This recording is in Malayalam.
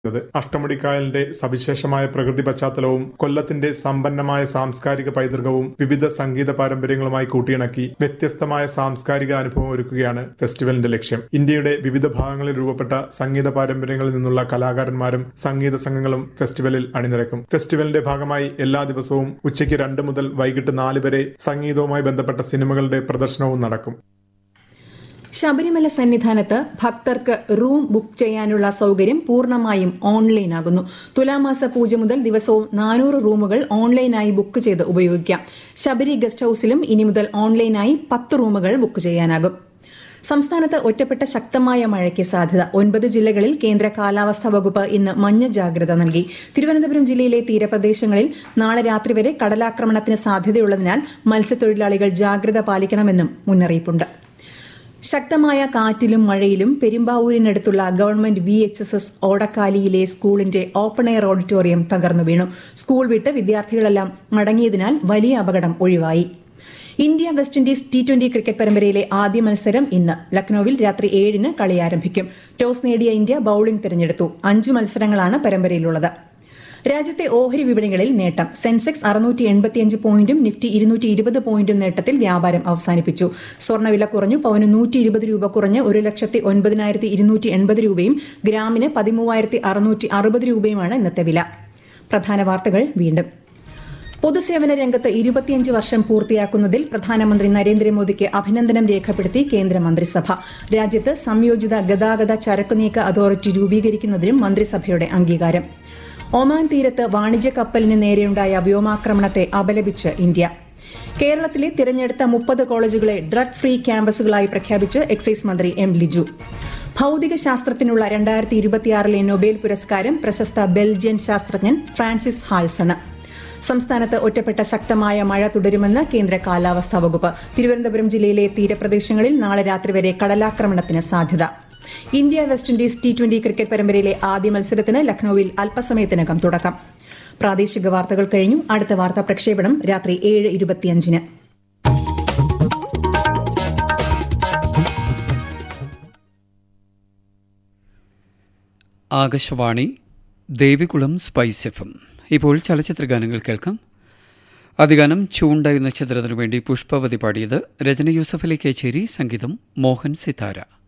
ത് അഷ്ടമുടിക്കായലിന്റെ സവിശേഷമായ പ്രകൃതി പശ്ചാത്തലവും കൊല്ലത്തിന്റെ സമ്പന്നമായ സാംസ്കാരിക പൈതൃകവും വിവിധ സംഗീത പാരമ്പര്യങ്ങളുമായി കൂട്ടിയിണക്കി വ്യത്യസ്തമായ സാംസ്കാരിക അനുഭവം ഒരുക്കുകയാണ് ഫെസ്റ്റിവലിന്റെ ലക്ഷ്യം ഇന്ത്യയുടെ വിവിധ ഭാഗങ്ങളിൽ രൂപപ്പെട്ട സംഗീത പാരമ്പര്യങ്ങളിൽ നിന്നുള്ള കലാകാരന്മാരും സംഗീത സംഘങ്ങളും ഫെസ്റ്റിവലിൽ അണിനിരക്കും ഫെസ്റ്റിവലിന്റെ ഭാഗമായി എല്ലാ ദിവസവും ഉച്ചയ്ക്ക് രണ്ട് മുതൽ വൈകിട്ട് നാല് വരെ സംഗീതവുമായി ബന്ധപ്പെട്ട സിനിമകളുടെ പ്രദർശനവും നടക്കും ശബരിമല സന്നിധാനത്ത് ഭക്തർക്ക് റൂം ബുക്ക് ചെയ്യാനുള്ള സൗകര്യം പൂർണ്ണമായും ഓൺലൈനാകുന്നു തുലാമാസ പൂജ മുതൽ ദിവസവും നാനൂറ് റൂമുകൾ ഓൺലൈനായി ബുക്ക് ചെയ്ത് ഉപയോഗിക്കാം ശബരി ഗസ്റ്റ് ഹൌസിലും ഇനി മുതൽ ഓൺലൈനായി പത്ത് റൂമുകൾ ബുക്ക് ചെയ്യാനാകും സംസ്ഥാനത്ത് ഒറ്റപ്പെട്ട ശക്തമായ മഴയ്ക്ക് സാധ്യത ഒൻപത് ജില്ലകളിൽ കേന്ദ്ര കാലാവസ്ഥാ വകുപ്പ് ഇന്ന് മഞ്ഞ ജാഗ്രത നൽകി തിരുവനന്തപുരം ജില്ലയിലെ തീരപ്രദേശങ്ങളിൽ നാളെ രാത്രി വരെ കടലാക്രമണത്തിന് സാധ്യതയുള്ളതിനാൽ മത്സ്യത്തൊഴിലാളികൾ ജാഗ്രത പാലിക്കണമെന്നും മുന്നറിയിപ്പുണ്ട് ശക്തമായ കാറ്റിലും മഴയിലും പെരുമ്പാവൂരിനടുത്തുള്ള government V H S S ഓടക്കാലിയിലെ സ്കൂളിന്റെ ഓപ്പൺ എയർ ഓഡിറ്റോറിയം തകർന്നു വീണു സ്കൂൾ വിട്ട് വിദ്യാർത്ഥികളെല്ലാം മടങ്ങിയതിനാൽ വലിയ അപകടം ഒഴിവായി India West Indies T twenty cricket പരമ്പരയിലെ ആദ്യ മത്സരം ഇന്ന് ലക്നൌവിൽ രാത്രി ഏഴിന് കളി ആരംഭിക്കും ടോസ് നേടിയ ഇന്ത്യ ബൌളിംഗ് തിരഞ്ഞെടുത്തു അഞ്ചു മത്സരങ്ങളാണ് പരമ്പരയിലുള്ളത് രാജ്യത്തെ ഓഹരി വിപണികളിൽ നേട്ടം സെൻസെക്സ് അറുന്നൂറ്റി എൺപത്തിയഞ്ച് പോയിന്റും നിഫ്റ്റി ഇരുന്നൂറ്റി ഇരുപത് പോയിന്റും നേട്ടത്തിൽ വ്യാപാരം അവസാനിപ്പിച്ചു സ്വർണ്ണവില കുറഞ്ഞു പവന് നൂറ്റി ഇരുപത് രൂപ കുറഞ്ഞ് ഒരു ലക്ഷത്തി ഒൻപതിനായിരത്തി ഇരുന്നൂറ്റി എൺപത് രൂപയും ഗ്രാമിന് പതിമൂവായിരത്തി അറുന്നൂറ്റി അറുപത് രൂപയുമാണ് ഇന്നത്തെ വില പ്രധാന വാർത്തകൾ വീണ്ടും പൊതുസേവന രംഗത്ത് ഇരുപത്തിയഞ്ച് വർഷം പൂർത്തിയാക്കുന്നതിൽ പ്രധാനമന്ത്രി നരേന്ദ്രമോദിക്ക് അഭിനന്ദനം രേഖപ്പെടുത്തി കേന്ദ്രമന്ത്രിസഭ രാജ്യത്ത് സംയോജിത ഗതാഗത ചരക്കുനീക്ക അതോറിറ്റി രൂപീകരിക്കുന്നതിനും മന്ത്രിസഭയുടെ അംഗീകാരം ഒമാൻ തീരത്ത് വാണിജ്യ കപ്പലിന് നേരെയുണ്ടായ വ്യോമാക്രമണത്തെ അപലപിച്ച് ഇന്ത്യ കേരളത്തിലെ തിരഞ്ഞെടുത്ത മുപ്പത് കോളേജുകളെ ഡ്രഗ് ഫ്രീ ക്യാമ്പസുകളായി പ്രഖ്യാപിച്ച് എക്സൈസ് മന്ത്രി എം ലിജു ഭൌതിക ശാസ്ത്രത്തിനുള്ള രണ്ടായിരത്തി ഇരുപത്തിയാറിലെ നൊബേൽ പുരസ്കാരം പ്രശസ്ത ബെൽജിയൻ ശാസ്ത്രജ്ഞൻ ഫ്രാൻസിസ് ഹാൾസണ് സംസ്ഥാനത്ത് ഒറ്റപ്പെട്ട ശക്തമായ മഴ തുടരുമെന്ന് കേന്ദ്ര കാലാവസ്ഥാ വകുപ്പ് തിരുവനന്തപുരം ജില്ലയിലെ തീരപ്രദേശങ്ങളിൽ നാളെ രാത്രി വരെ കടലാക്രമണത്തിന് സാധ്യത India West Indies T twenty cricket പരമ്പരയിലെ ആദ്യ മത്സരത്തിന് ലക്നൌവിൽ അല്പസമയത്തിനകം തുടക്കം പ്രാദേശിക വാർത്തകൾ കഴിഞ്ഞു അടുത്ത വാർത്താ പ്രക്ഷേപണം രാത്രി ഏഴ് ഇരുപത്തിയഞ്ചിന് Akashvani Devikulam spice F M ഇപ്പോൾ ചലച്ചിത്ര ഗാനങ്ങൾ കേൾക്കാം അധികാനം ചൂണ്ട എന്ന ചിത്രത്തിനു വേണ്ടി പുഷ്പവതി പാടിയത് രചന യൂസഫ് അലി കേച്ചേരി സംഗീതം മോഹൻ സിതാര